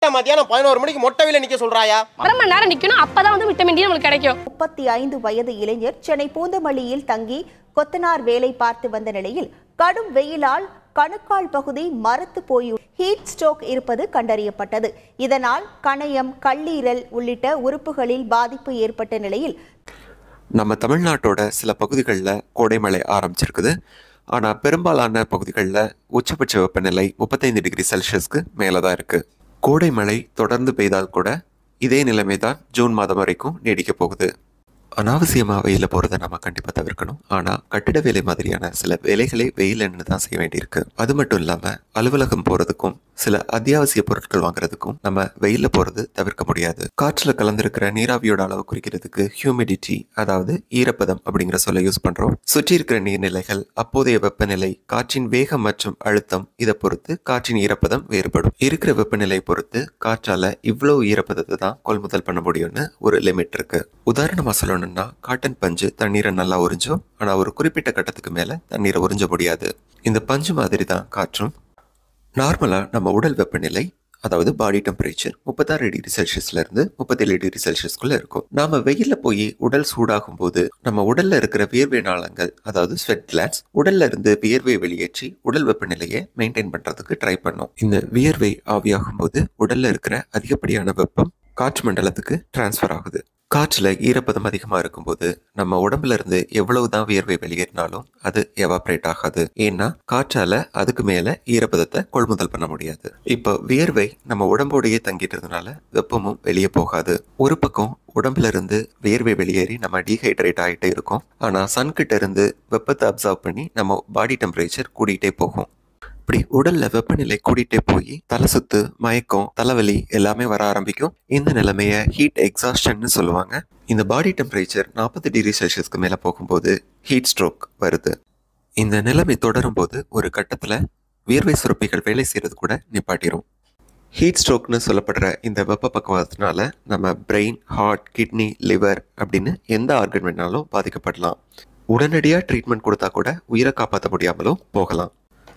கரெக்டா மத்தியானம் பதினோரு மணிக்கு மொட்டை வெயில நிக்க சொல்றாயா அரை மணி நேரம் நிக்கணும் அப்பதான் வந்து விட்டமின் டி நம்மளுக்கு கிடைக்கும் முப்பத்தி ஐந்து வயது இளைஞர் சென்னை பூந்தமல்லியில் தங்கி கொத்தனார் வேலை பார்த்து வந்த நிலையில் கடும் வெயிலால் கணுக்கால் பகுதி மரத்து போய் ஹீட் ஸ்ட்ரோக் இருப்பது கண்டறியப்பட்டது இதனால் கணையம் கல்லீரல் உள்ளிட்ட உறுப்புகளில் பாதிப்பு ஏற்பட்ட நிலையில் நம்ம தமிழ்நாட்டோட சில பகுதிகளில் கோடைமழை ஆரம்பிச்சிருக்குது ஆனால் பெரும்பாலான பகுதிகளில் உச்சபட்ச வெப்பநிலை முப்பத்தைந்து டிகிரி செல்சியஸ்க்கு மேலே தான் இருக்குது கோடை மழை தொடர்ந்து பெய்தால் கூட இதே நிலைமை தான் ஜூன் மாதம் வரைக்கும் நீடிக்க போகுது அனாவசியமாக வெயிலில் போகிறத நம்ம கண்டிப்பாக தவிர்க்கணும் ஆனால் கட்டிட வேலை மாதிரியான சில வேலைகளை வெயிலன்னு தான் செய்ய வேண்டியிருக்கு அது மட்டும் இல்லாமல் அலுவலகம் போகிறதுக்கும் சில அத்தியாவசிய பொருட்கள் வாங்குறதுக்கும் நம்ம வெயிலில் போகிறது தவிர்க்க முடியாது காற்றில் கலந்திருக்கிற நீராவியோட அளவு குறிக்கிறதுக்கு ஹியூமிடிட்டி அதாவது ஈரப்பதம் அப்படிங்கிற சொல்ல யூஸ் பண்ணுறோம் சுற்றி இருக்கிற நீர்நிலைகள் அப்போதைய வெப்பநிலை காற்றின் வேகம் மற்றும் அழுத்தம் இதை பொறுத்து காற்றின் ஈரப்பதம் வேறுபடும் இருக்கிற வெப்பநிலை பொறுத்து காற்றால இவ்வளவு ஈரப்பதத்தை தான் கொள்முதல் பண்ண முடியும்னு ஒரு லிமிட் இருக்கு உதாரணமாக சொல்லணும்னா காட்டன் பஞ்சு தண்ணீரை நல்லா உறிஞ்சும் ஆனால் ஒரு குறிப்பிட்ட கட்டத்துக்கு மேலே தண்ணீரை உறிஞ்ச முடியாது இந்த பஞ்சு மாதிரி தான் காற்றும் நார்மலாக நம்ம உடல் வெப்பநிலை அதாவது பாடி டெம்பரேச்சர் முப்பத்தாறு டிகிரி செல்சியஸ்ல இருந்து முப்பத்தேழு டிகிரி செல்சியஸ்குள்ள இருக்கும் நாம வெயில்ல போய் உடல் சூடாகும் போது நம்ம உடல்ல இருக்கிற வியர்வை நாளங்கள் அதாவது ஸ்வெட் கிளான்ஸ் உடல்ல இருந்து வியர்வை வெளியேற்றி உடல் வெப்பநிலையை மெயின்டைன் பண்றதுக்கு ட்ரை பண்ணும் இந்த வியர்வை ஆவியாகும் போது உடல்ல இருக்கிற அதிகப்படியான வெப்பம் காற்று மண்டலத்துக்கு டிரான்ஸ்ஃபர் ஆகுது காற்றுல ஈரப்பதம் அதிகமா இருக்கும்போது நம்ம உடம்புல இருந்து எவ்வளவுதான் வியர்வை வெளியேறினாலும் அது எவாப்ரேட் ஆகாது ஏன்னா காற்றால அதுக்கு மேல ஈரப்பதத்தை கொள்முதல் பண்ண முடியாது இப்போ வியர்வை நம்ம உடம்போடையே தங்கிட்டதுனால வெப்பமும் வெளியே போகாது ஒரு பக்கம் உடம்புல இருந்து வியர்வை வெளியேறி நம்ம டீஹைட்ரேட் ஆகிட்டே இருக்கும் ஆனா சன் கிட்ட இருந்து வெப்பத்தை அப்சர்வ் பண்ணி நம்ம பாடி டெம்பரேச்சர் கூடிட்டே போகும் இப்படி உடல்ல வெப்பநிலை கூடிட்டே போய் தலை சுத்து மயக்கம் தலைவலி எல்லாமே வர ஆரம்பிக்கும் இந்த நிலைமைய ஹீட் எக்ஸாஸ்டன்னு சொல்லுவாங்க இந்த பாடி டெம்பரேச்சர் நாற்பது டிகிரி செல்சியஸ்க்கு மேல போகும்போது ஹீட் ஸ்ட்ரோக் வருது இந்த நிலைமை தொடரும் போது ஒரு கட்டத்துல வியர்வை சுரப்பிகள் வேலை செய்யறது கூட நிப்பாட்டிரும் ஹீட் ஸ்ட்ரோக்னு சொல்லப்படுற இந்த வெப்ப பக்குவத்தினால நம்ம பிரெயின் ஹார்ட் கிட்னி லிவர் அப்படின்னு எந்த ஆர்கன் வேணாலும் பாதிக்கப்படலாம் உடனடியாக ட்ரீட்மெண்ட் கொடுத்தா கூட உயிரை காப்பாற்ற முடியாமலும் போகலாம்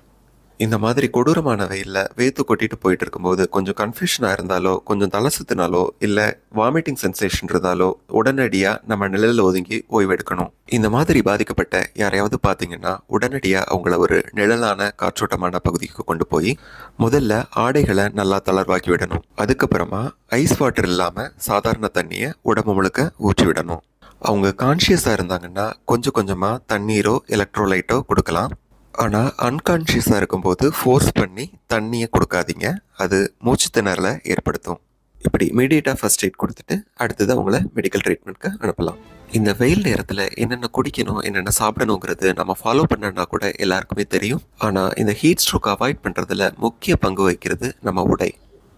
இந்த மாதிரி கொடூரமான வெயிலில் வேத்து கொட்டிட்டு போயிட்டு இருக்கும்போது கொஞ்சம் கன்ஃபியூஷனாக இருந்தாலோ கொஞ்சம் தலை சுத்தினாலோ இல்லை வாமிட்டிங் சென்சேஷன் இருந்தாலோ உடனடியாக நம்ம நிழலில் ஒதுங்கி ஓய்வெடுக்கணும் இந்த மாதிரி பாதிக்கப்பட்ட யாரையாவது பார்த்தீங்கன்னா உடனடியாக அவங்கள ஒரு நிழலான காற்றோட்டமான பகுதிக்கு கொண்டு போய் முதல்ல ஆடைகளை நல்லா தளர்வாக்கி விடணும் அதுக்கப்புறமா ஐஸ் வாட்டர் இல்லாமல் சாதாரண தண்ணியை உடம்பு முழுக்க ஊற்றி விடணும் அவங்க கான்ஷியஸாக இருந்தாங்கன்னா கொஞ்சம் கொஞ்சமாக தண்ணீரோ எலக்ட்ரோலைட்டோ கொடுக்கலாம் ஆனால் அன்கான்ஷியஸாக இருக்கும்போது ஃபோர்ஸ் பண்ணி தண்ணியை கொடுக்காதீங்க அது மூச்சு திணறலை ஏற்படுத்தும் இப்படி இமீடியட்டாக ஃபர்ஸ்ட் எய்ட் கொடுத்துட்டு அடுத்தது அவங்கள மெடிக்கல் ட்ரீட்மெண்ட்க்கு அனுப்பலாம் இந்த வெயில் நேரத்தில் என்னென்ன குடிக்கணும் என்னென்ன சாப்பிடணுங்கிறது நம்ம ஃபாலோ பண்ணனா கூட எல்லாருக்குமே தெரியும் ஆனால் இந்த ஹீட் ஸ்ட்ரோக் அவாய்ட் பண்ணுறதுல முக்கிய பங்கு வகிக்கிறது நம்ம உடை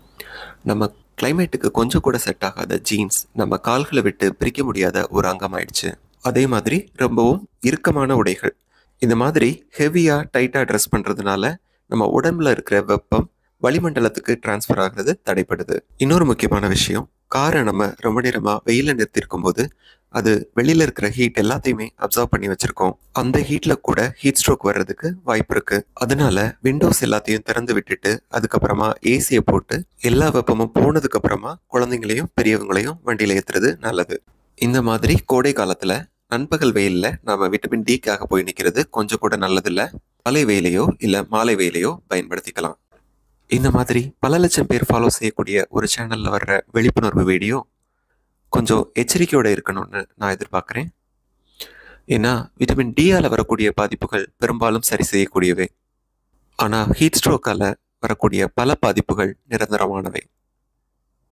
நம்ம கிளைமேட்டுக்கு கொஞ்சம் கூட செட் ஆகாத ஜீன்ஸ் நம்ம கால்களை விட்டு பிரிக்க முடியாத ஒரு அங்கமாயிடுச்சு அதே மாதிரி ரொம்பவும் இறுக்கமான உடைகள் இந்த மாதிரி ஹெவியாக டைட்டாக ட்ரெஸ் பண்ணுறதுனால நம்ம உடம்புல இருக்கிற வெப்பம் வளிமண்டலத்துக்கு டிரான்ஸ்ஃபர் ஆகிறது தடைப்படுது இன்னொரு முக்கியமான விஷயம் காரை நம்ம ரொம்ப நேரமாக வெயில நிறுத்திருக்கும் போது அது வெளியில இருக்கிற ஹீட் எல்லாத்தையுமே அப்சர்வ் பண்ணி வச்சிருக்கோம் அந்த ஹீட்ல கூட ஹீட் ஸ்ட்ரோக் வர்றதுக்கு வாய்ப்பு இருக்கு அதனால விண்டோஸ் எல்லாத்தையும் திறந்து விட்டுட்டு அதுக்கப்புறமா ஏசியை போட்டு எல்லா வெப்பமும் போனதுக்கு அப்புறமா குழந்தைங்களையும் பெரியவங்களையும் வண்டியில ஏத்துறது நல்லது இந்த மாதிரி கோடை காலத்துல நண்பகல் வெயில்ல நாம விட்டமின் டிக்காக போய் நிக்கிறது கொஞ்சம் கூட நல்லதில்ல காலை வெயிலையோ இல்ல மாலை வெயிலையோ பயன்படுத்திக்கலாம் இந்த மாதிரி பல லட்சம் பேர் ஃபாலோ செய்யக்கூடிய ஒரு சேனல்ல வர்ற விழிப்புணர்வு வீடியோ கொஞ்சம் எச்சரிக்கையோட இருக்கணும்னு நான் எதிர்பார்க்குறேன் ஏன்னா விட்டமின் டியால் வரக்கூடிய பாதிப்புகள் பெரும்பாலும் சரி செய்யக்கூடியவை ஆனால் ஹீட் ஸ்ட்ரோக்கால் வரக்கூடிய பல பாதிப்புகள் நிரந்தரமானவை